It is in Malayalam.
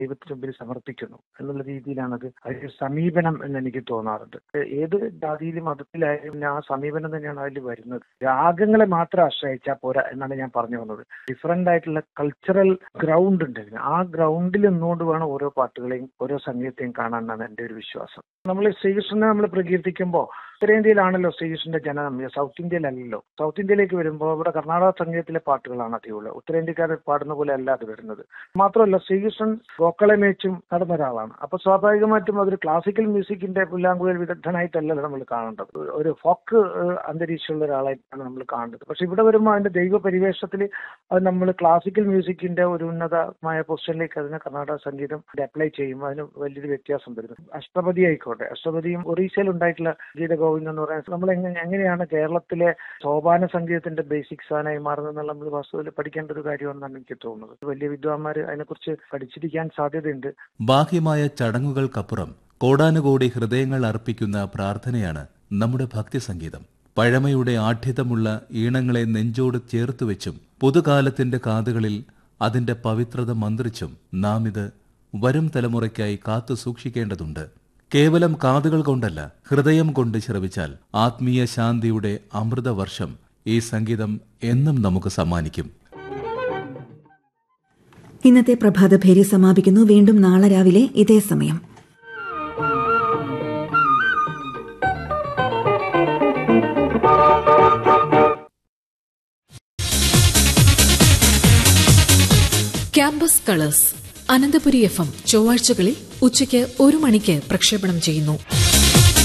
ദൈവത്തിന് മുമ്പിൽ സമർപ്പിക്കുന്നു എന്നുള്ള രീതിയിലാണ് അത് അതിന്റെ സമീപനം എന്ന് എനിക്ക് തോന്നാറുണ്ട് ഏത് ജാതിയിലും മതത്തിലായാലും ആ സമീപനം തന്നെയാണ് അതിൽ വരുന്നത് രാഗങ്ങളെ മാത്രം ആശ്രയിച്ചാൽ പോരാ എന്നാണ് ഞാൻ പറഞ്ഞു വന്നത് ഡിഫറെന്റ് ആയിട്ടുള്ള കൾച്ചറൽ ഗ്രൗണ്ട് ഉണ്ട് ഇതിന് ആ ഗ്രൗണ്ടിൽ നിന്നുകൊണ്ട് വേണം ഓരോ പാട്ടുകളെയും ഓരോ സംഗീതത്തെയും കാണാൻ എന്നാണ് എൻ്റെ ഒരു വിശ്വാസം നമ്മൾ ശ്രീകൃഷ്ണനെ നമ്മൾ പ്രകീർത്തിക്കുമ്പോൾ ഉത്തരേന്ത്യയിലാണല്ലോ ശ്രീകൃഷ്ണന്റെ ജനനം സൗത്ത് ഇന്ത്യയിലല്ലല്ലോ സൗത്ത് ഇന്ത്യയിലേക്ക് വരുമ്പോൾ ഇവിടെ കർണാടക സംഗീതത്തിലെ പാട്ടുകളാണ് അധികമുള്ളത് ഉത്തരേന്ത്യക്കാർ പാടുന്ന പോലെ അല്ല അത് വരുന്നത് മാത്രമല്ല ശ്രീകൃഷ്ണൻ വോക്കളെ മേച്ചും നടന്ന ഒരാളാണ് അപ്പൊ സ്വാഭാവികമായിട്ടും അതൊരു ക്ലാസിക്കൽ മ്യൂസിക്കിന്റെ പുല്ലാങ്കുഴൽ വിദഗ്ധനായിട്ടല്ലല്ലോ നമ്മൾ കാണേണ്ടത് ഒരു ഫോക്ക് അന്തരീക്ഷമുള്ള ഒരാളായിട്ടാണ് നമ്മൾ കാണേണ്ടത് പക്ഷെ ഇവിടെ വരുമ്പോൾ അതിന്റെ ദൈവ പരിവേഷത്തിൽ അത് നമ്മൾ ക്ലാസിക്കൽ മ്യൂസിക്കിന്റെ ഒരു ഉന്നതമായ പൊസിഷനിലേക്ക് അതിനെ കർണാടക സംഗീതം അപ്ലൈ ചെയ്യുമ്പോൾ അതിന് വലിയൊരു വ്യത്യാസം വരുന്നു അഷ്ടപതി ആയിക്കോട്ടെ അഷ്ടപതിയും ഒറീസയിൽ ഉണ്ടായിട്ടുള്ള ഗീതഗോവിന്ദം എന്ന് പറയുന്നത് നമ്മൾ എങ്ങനെ എങ്ങനെയാണ് കേരളത്തിലെ സോപാന സംഗീതത്തിന്റെ ബേസിക് സാധനമായി മാറുന്നത് എന്നുള്ള നമ്മൾ വാസ്തവത്തിൽ പഠിക്കേണ്ട ഒരു കാര്യമാണെന്നാണ് എനിക്ക് തോന്നുന്നത് വലിയ വിദ്വാൻമാർ അതിനെക്കുറിച്ച് പഠിച്ചിരിക്കാൻ സാധ്യതയുണ്ട് ബാഹ്യമായ ചടങ്ങുകൾക്കപ്പുറം കോടാനുകോടി ഹൃദയങ്ങൾ അർപ്പിക്കുന്ന പ്രാർത്ഥനയാണ് നമ്മുടെ ഭക്തിസംഗീതം പഴമയുടെ ആഠ്യതമുള്ള ഈണങ്ങളെ നെഞ്ചോട് ചേർത്തുവെച്ചും പുതുകാലത്തിന്റെ കാതുകളിൽ അതിന്റെ പവിത്രത മന്ത്രിച്ചും നാം ഇത് വരും തലമുറയ്ക്കായി കാത്തു സൂക്ഷിക്കേണ്ടതുണ്ട് കേവലം കാതുകൾ കൊണ്ടല്ല ഹൃദയം കൊണ്ട് ശ്രവിച്ചാൽ ആത്മീയ ശാന്തിയുടെ അമൃതവർഷം ഈ സംഗീതം എന്നും നമുക്ക് സമ്മാനിക്കും ഇന്നത്തെ പ്രഭാതഭേരി സമാപിക്കുന്നു വീണ്ടും നാളെ രാവിലെ ഇതേ സമയം campus colours Ananthapuri F M ചൊവ്വാഴ്ചകളിൽ ഉച്ചയ്ക്ക് ഒരു മണിക്ക് പ്രക്ഷേപണം ചെയ്യുന്നു